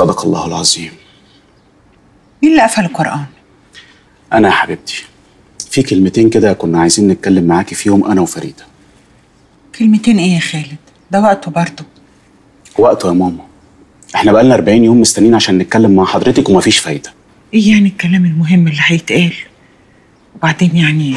صدق الله العظيم مين اللي قفل القرآن؟ انا يا حبيبتي في كلمتين كده كنا عايزين نتكلم معاكي فيهم انا وفريده كلمتين ايه يا خالد؟ ده وقته برضه وقته يا ماما احنا بقالنا 40 يوم مستنيين عشان نتكلم مع حضرتك ومفيش فايده ايه يعني الكلام المهم اللي هيتقال؟ وبعدين يعني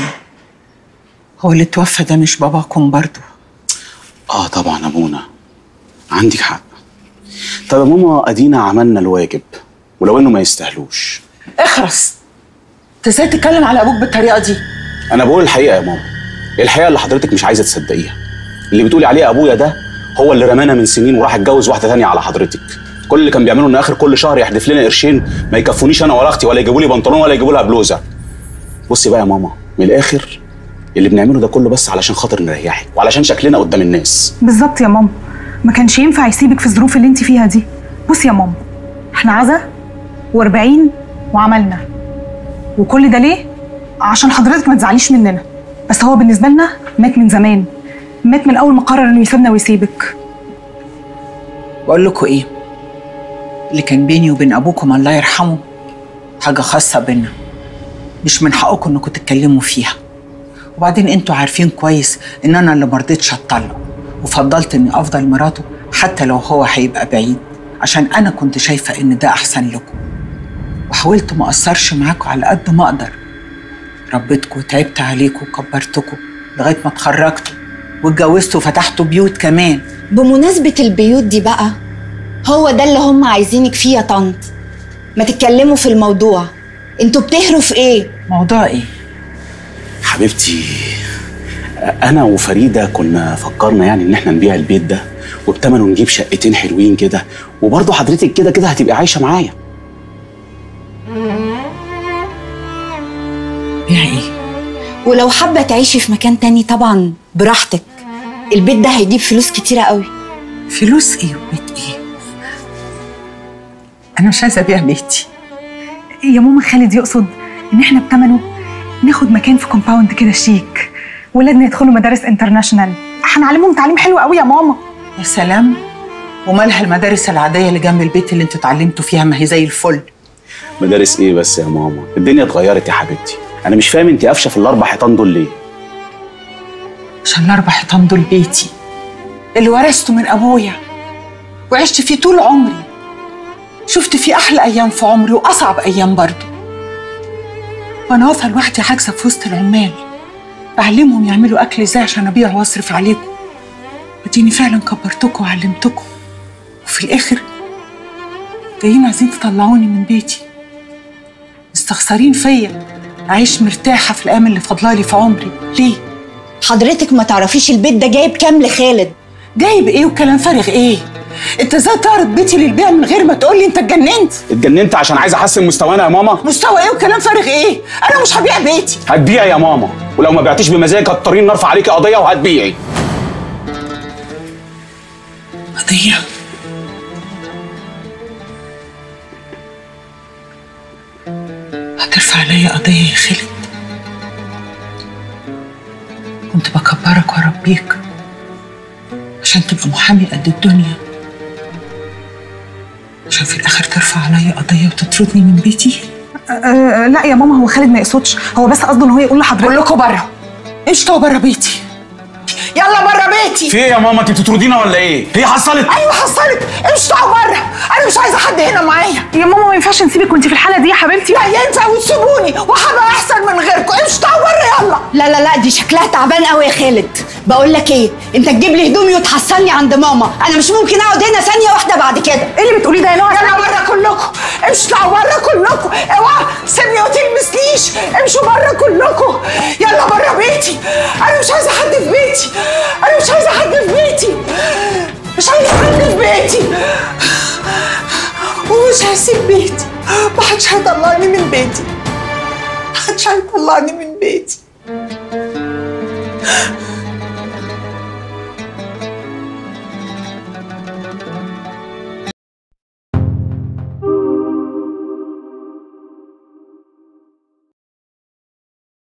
هو اللي توفى ده مش باباكم برضه اه طبعا يا منى عندك حق طب يا ماما ادينا عملنا الواجب ولو انه ما يستاهلوش اخرس انت ازاي تتكلم على ابوك بالطريقه دي؟ انا بقول الحقيقه يا ماما الحقيقه اللي حضرتك مش عايزه تصدقيها اللي بتقولي عليه ابويا ده هو اللي رمانا من سنين وراح اتجوز واحده تانية على حضرتك كل اللي كان بيعمله انه اخر كل شهر يحدف لنا قرشين ما يكفونيش انا ولا اختي ولا يجيبوا لي بنطلون ولا يجيبوا لها بلوزه بصي بقى يا ماما من الاخر اللي بنعمله ده كله بس علشان خاطر نريحك وعلشان شكلنا قدام الناس بالظبط يا ماما ما كانش ينفع يسيبك في الظروف اللي انت فيها دي بصي يا ماما احنا عزا و40 وعملنا وكل ده ليه عشان حضرتك ما تزعليش مننا بس هو بالنسبه لنا مات من زمان مات من اول ما قرر انه يسيبنا ويسيبك بقول لكم ايه؟ اللي كان بيني وبين ابوكم الله يرحمه حاجه خاصه بينا مش من حقكم انكم تتكلموا فيها وبعدين انتوا عارفين كويس ان انا اللي مرضتش اتطلق وفضلت اني افضل مراته حتى لو هو هيبقى بعيد عشان انا كنت شايفه ان ده احسن لكم وحاولت ما اقصرش معاكم على قد ما اقدر ربيتكم وتعبت عليكم وكبرتكم لغايه ما اتخرجتوا واتجوزتوا وفتحتوا بيوت كمان بمناسبة البيوت دي بقى هو ده اللي هم عايزينك فيه يا طنط ما تتكلموا في الموضوع انتوا بتهروا في ايه موضوع ايه حبيبتي انا وفريده كنا فكرنا يعني ان احنا نبيع البيت ده وبتمنه نجيب شقتين حلوين كده وبرضه حضرتك كده كده هتبقى عايشه معايا بيع ايه ولو حابة تعيشي في مكان تاني طبعا براحتك البيت ده هيجيب فلوس كتيرة قوي فلوس ايه وبيت ايه انا مش عايزه ابيع بيتي يا ماما خالد يقصد ان احنا بتمنه ناخد مكان في كومباوند كده شيك ولادنا يدخلوا مدارس انترناشونال هنعلمهم تعليم حلو قوي يا ماما يا سلام ومالها المدارس العاديه اللي جنب البيت اللي انتوا اتعلمتوا فيها ما هي زي الفل مدارس ايه بس يا ماما الدنيا اتغيرت يا حبيبتي انا مش فاهم انت قافشه في الاربع حيطان دول ليه عشان الاربع حيطان دول بيتي اللي ورثته من ابويا وعشت فيه طول عمري شفت فيه احلى ايام في عمري واصعب ايام برضه وانا واقفه لوحدي حاجزه في وسط العمال بعلمهم يعملوا اكل ازاي عشان ابيع واصرف عليكم وديني فعلا كبرتكم وعلمتكم وفي الاخر جايين عايزين تطلعوني من بيتي مستخسرين فيا اعيش مرتاحه في الايام اللي فاضلالي في عمري ليه حضرتك ما تعرفيش البيت ده جايب كام لخالد جايب ايه وكلام فارغ ايه انت ازاي تعرض بيتي للبيع من غير ما تقول لي انت اتجننت اتجننت عشان عايز احسن مستوانا يا ماما مستوى ايه وكلام فارغ ايه انا مش هبيع بيتي هتبيعي يا ماما ولو ما بعتيش بمزاجك هتضطرين نرفع عليكي قضيه وهتبيعي قضيه هترفع عليا قضيه يا خالد كنت بكبرك واربيك عشان تبقى محامي قد الدنيا عشان في الاخر ترفع عليا قضيه وتطردني من بيتي أه لا يا ماما هو خالد ما يقصدش هو بس قصده ان هو يقول لحضرتك بقول لكم بره امشوا بره بيتي يلا بره بيتي في ايه يا ماما انت بتطردينا ولا ايه هي حصلت ايوه حصلت امشوا بره انا مش عايزه حد هنا معايا يا ماما ما ينفعش نسيبك وانت في الحاله دي يا حبيبتي لا ينفع وتسيبوني وهبقى احسن من غيركم امشوا بره يلا لا لا لا دي شكلها تعبان قوي يا خالد بقول لك ايه انت تجيب لي هدومي وتحصلني عند ماما انا مش ممكن اقعد هنا ثانيه واحده بعد كده ايه اللي بتقوليه ده يا نوع يلا بره كلكم امشوا بره كلكم اوعى سيبني ما تلمسنيش امشوا بره كلكم يلا بره بيتي انا مش عايزه حد في بيتي انا مش عايزه حد في بيتي مش عايزه حد في بيتي ومش هسيب بيتي محدش هيطلعني من بيتي محدش هيطلعني من بيتي